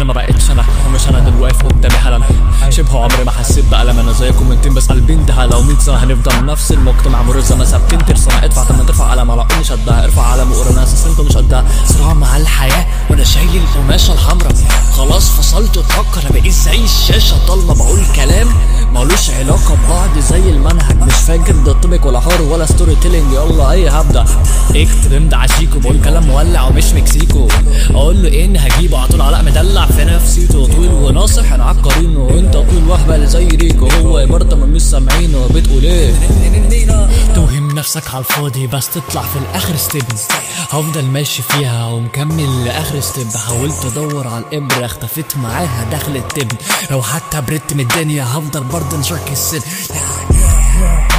ما بقتش انا ومش انا دول واقف قدامي حالا شبه عمري ما حسيت بألم انا زيكم انتين بس قلبين ده لو 100 سنه هنفضل نفس المجتمع مرور الزمن ثابتين ترسمة ادفع تمن ترفع علم على اني شدها ارفع علم وقول انا اساس انتوا مش قدها صراع مع الحياه وانا شايل القماشه الحمراء خلاص فصلت اتفكر انا بقيت زي الشاشه طالما بقول كلام ملوش علاقه ببعض زي المنهج مش فاكر ده طبق ولا حوار ولا ستوري تيلينج يلا اي هبدا اكتب ده عشيكو بقول كلام مولع ومش مكسيكو اقول له ايه ان هجيبه على طول علاء مدلع في نفسيته طويل وناصح انا عالقرين وانت طول وهبه زي ريكو هو برضه ما مش سامعينه بتقول ايه توهم نفسك على الفاضي بس تطلع في الاخر ستيب هفضل ماشي فيها ومكمل لاخر ستيب حاولت ادور على الابره اختفيت معاها دخلت تبن لو حتى بردت من الدنيا هفضل برضه نشرك السن